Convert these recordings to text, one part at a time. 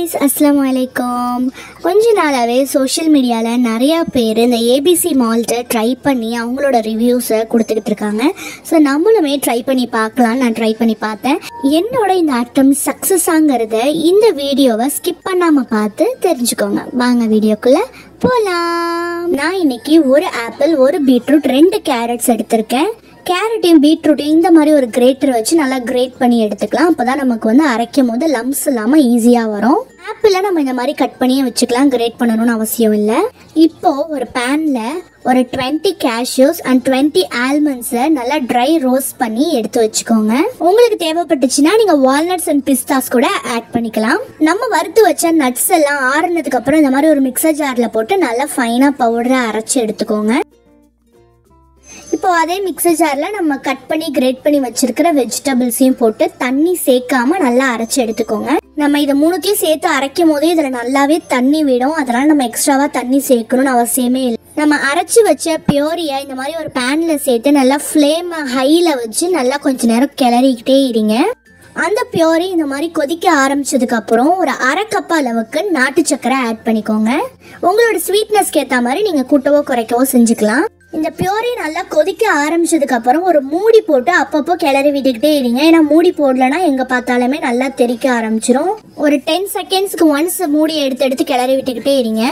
guys அஸ்ஸலாமு அலைக்கும் கொஞ்ச நாளாகவே சோஷியல் மீடியாவில் நிறையா பேர் இந்த ஏபிசி மால்ட்டை ட்ரை பண்ணி அவங்களோட ரிவ்யூஸை கொடுத்துக்கிட்டு இருக்காங்க ஸோ நம்மளுமே ட்ரை பண்ணி பார்க்கலாம் நான் ட்ரை பண்ணி பார்த்தேன் என்னோட இந்த அட்டம் சக்ஸஸாங்கிறத இந்த வீடியோவை ஸ்கிப் பண்ணாமல் பார்த்து தெரிஞ்சுக்கோங்க வாங்க வீடியோக்குள்ளே போகலாம் நான் இன்னைக்கு ஒரு ஆப்பிள் ஒரு பீட்ரூட் ரெண்டு கேரட்ஸ் எடுத்திருக்கேன் கேரட்டையும் பீட்ரூட்டையும் இந்த மாதிரி ஒரு கிரேட்டர் வச்சு நல்லா கிரேட் பண்ணி எடுத்துக்கலாம் அப்போ தான் நமக்கு வந்து அரைக்கும் போது லம்ஸ் இல்லாமல் ஈஸியாக வரும் ஆப்பிளை நம்ம இந்த மாதிரி கட் பண்ணியே வச்சுக்கலாம் கிரேட் பண்ணணும்னு அவசியம் இல்லை இப்போ ஒரு பேனில் ஒரு டுவெண்ட்டி கேஷ்யூஸ் அண்ட் டுவெண்ட்டி ஆல்மண்ட்ஸை நல்லா ட்ரை ரோஸ்ட் பண்ணி எடுத்து வச்சுக்கோங்க உங்களுக்கு தேவைப்பட்டுச்சுன்னா நீங்கள் வால்நட்ஸ் அண்ட் பிஸ்தாஸ் கூட ஆட் பண்ணிக்கலாம் நம்ம வறுத்து வச்ச நட்ஸ் எல்லாம் ஆறுனதுக்கு அப்புறம் இந்த மாதிரி ஒரு மிக்சர் ஜாரில் போட்டு நல்லா ஃபைனாக பவுடரை அரைச்சி எடுத்துக்கோங்க இப்போ அதே மிக்சர் ஜாரில் நம்ம கட் பண்ணி கிரேட் பண்ணி வச்சிருக்கிற வெஜிடபிள்ஸையும் போட்டு தண்ணி சேர்க்காம நல்லா அரைச்சி எடுத்துக்கோங்க நம்ம இதை மூணுத்தையும் சேர்த்து அரைக்கும் போதே இதில் நல்லாவே தண்ணி விடும் அதனால நம்ம எக்ஸ்ட்ராவாக தண்ணி சேர்க்கணும்னு அவசியமே இல்லை நம்ம அரைச்சி வச்ச பியோரியை இந்த மாதிரி ஒரு பேனில் சேர்த்து நல்லா ஃப்ளேம் ஹையில் வச்சு நல்லா கொஞ்ச நேரம் கிளறிக்கிட்டே இருங்க அந்த பியோரி இந்த மாதிரி கொதிக்க ஆரம்பிச்சதுக்கு அப்புறம் ஒரு அரை கப் அளவுக்கு நாட்டு சக்கரை ஆட் பண்ணிக்கோங்க உங்களோட ஸ்வீட்னஸ்க்கு ஏற்ற மாதிரி நீங்கள் கூட்டவோ குறைக்கவோ செஞ்சுக்கலாம் இந்த பியோரி நல்லா கொதிக்க ஆரம்பிச்சதுக்கு அப்புறம் ஒரு மூடி போட்டு அப்பப்போ கிளறி விட்டுக்கிட்டே இருங்க ஏன்னா மூடி போடலனா எங்க பார்த்தாலுமே நல்லா தெறிக்க ஆரம்பிச்சிரும் ஒரு டென் செகண்ட்ஸ்க்கு ஒன்ஸ் மூடி எடுத்து எடுத்து கிளறி விட்டுக்கிட்டே இருங்க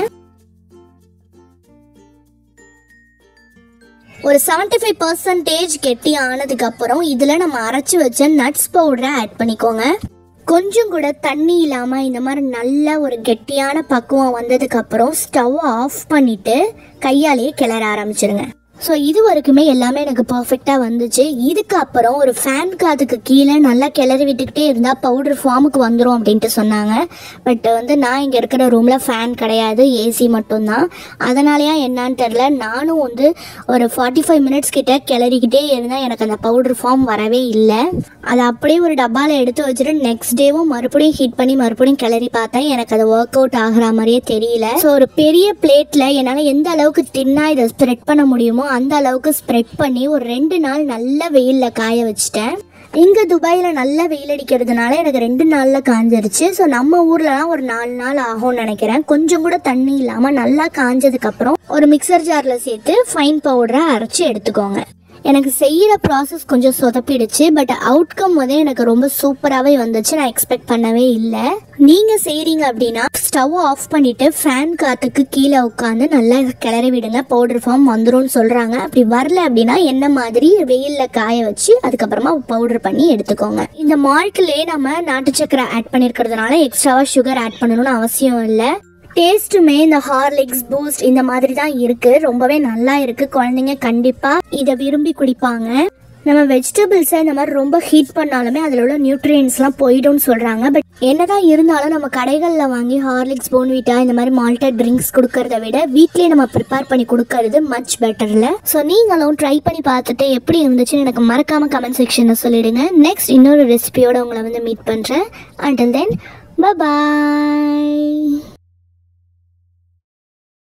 ஒரு செவன்டி ஃபைவ் பர்சன்டேஜ் கெட்டி ஆனதுக்கு அப்புறம் இதில் நம்ம அரைச்சி வச்ச நட்ஸ் பவுடரை ஆட் பண்ணிக்கோங்க கொஞ்சம் கூட தண்ணி இல்லாமல் இந்த மாதிரி நல்ல ஒரு கெட்டியான பக்குவம் வந்ததுக்கு அப்புறம் ஸ்டவ் ஆஃப் பண்ணிட்டு கையாலேயே கிளற ஆரம்பிச்சிருங்க ஸோ இது வரைக்குமே எல்லாமே எனக்கு பர்ஃபெக்டாக வந்துச்சு இதுக்கு அப்புறம் ஒரு ஃபேன் காதுக்கு கீழே நல்லா கிளறி விட்டுக்கிட்டே இருந்தால் பவுடர் ஃபார்முக்கு வந்துடும் அப்படின்ட்டு சொன்னாங்க பட் வந்து நான் இங்கே இருக்கிற ரூமில் ஃபேன் கிடையாது ஏசி மட்டும்தான் அதனாலயா என்னன்னு தெரில நானும் வந்து ஒரு ஃபார்ட்டி ஃபைவ் மினிட்ஸ் கிட்ட கிளறிக்கிட்டே இருந்தேன் எனக்கு அந்த பவுடர் ஃபார்ம் வரவே இல்லை அதை அப்படியே ஒரு டப்பாவில் எடுத்து வச்சுட்டு நெக்ஸ்ட் டேவும் மறுபடியும் ஹீட் பண்ணி மறுபடியும் கிளறி பார்த்தேன் எனக்கு அது ஒர்க் அவுட் ஆகிற மாதிரியே தெரியல ஸோ ஒரு பெரிய பிளேட்டில் என்னால் எந்த அளவுக்கு தின்னாக இதை ஸ்ப்ரெட் பண்ண முடியுமோ அந்த அளவுக்கு ஸ்ப்ரெட் பண்ணி ஒரு ரெண்டு நாள் நல்ல வெயிலில் காய வச்சுட்டேன் இங்கே துபாயில் நல்ல வெயில் அடிக்கிறதுனால எனக்கு ரெண்டு நாளில் காஞ்சிருச்சு ஸோ நம்ம ஊர்லலாம் ஒரு நாலு நாள் ஆகும்னு நினைக்கிறேன் கொஞ்சம் கூட தண்ணி இல்லாமல் நல்லா காஞ்சதுக்கப்புறம் ஒரு மிக்சர் ஜாரில் சேர்த்து ஃபைன் பவுடரை அரைச்சி எடுத்துக்கோங்க எனக்கு செய்கிற ப்ராசஸ் கொஞ்சம் சொதப்பிடுச்சு பட் அவுட்கம் வந்து எனக்கு ரொம்ப சூப்பராகவே வந்துச்சு நான் எக்ஸ்பெக்ட் பண்ணவே இல்லை நீங்கள் செய்கிறீங்க அப்படின்னா ஸ்டவ் ஆஃப் பண்ணிவிட்டு ஃபேன் காற்றுக்கு கீழே உட்காந்து நல்லா கிளறி விடுங்க பவுடர் ஃபார்ம் வந்துரும்னு சொல்கிறாங்க அப்படி வரல அப்படின்னா என்ன மாதிரி வெயிலில் காய வச்சு அதுக்கப்புறமா பவுடர் பண்ணி எடுத்துக்கோங்க இந்த மால்ட்லேயே நம்ம நாட்டு சக்கரை ஆட் பண்ணியிருக்கிறதுனால எக்ஸ்ட்ராவாக சுகர் ஆட் பண்ணணும்னு அவசியம் இல்லை டேஸ்ட்டுமே இந்த ஹார்லிக்ஸ் பூஸ்ட் இந்த மாதிரி தான் இருக்கு ரொம்பவே நல்லா இருக்கு குழந்தைங்க கண்டிப்பா இதை விரும்பி குடிப்பாங்க நம்ம வெஜிடபிள்ஸை இந்த மாதிரி ரொம்ப ஹீட் பண்ணாலுமே அதில் உள்ள நியூட்ரியன்ஸ்லாம் போயிடும்னு சொல்கிறாங்க பட் என்னதான் இருந்தாலும் நம்ம கடைகளில் வாங்கி ஹார்லிக்ஸ் போன்விட்டா இந்த மாதிரி மால்டட் ட்ரிங்க்ஸ் கொடுக்கறத விட வீட்லேயே நம்ம ப்ரிப்பேர் பண்ணி கொடுக்கறது மச் பெட்டரில் ஸோ நீங்களும் ட்ரை பண்ணி பார்த்துட்டு எப்படி இருந்துச்சுன்னு எனக்கு மறக்காமல் கமெண்ட் செக்ஷனில் சொல்லிடுங்க நெக்ஸ்ட் இன்னொரு ரெசிபியோட உங்களை வந்து மீட் பண்ணுறேன் அண்டில் தென் பாய்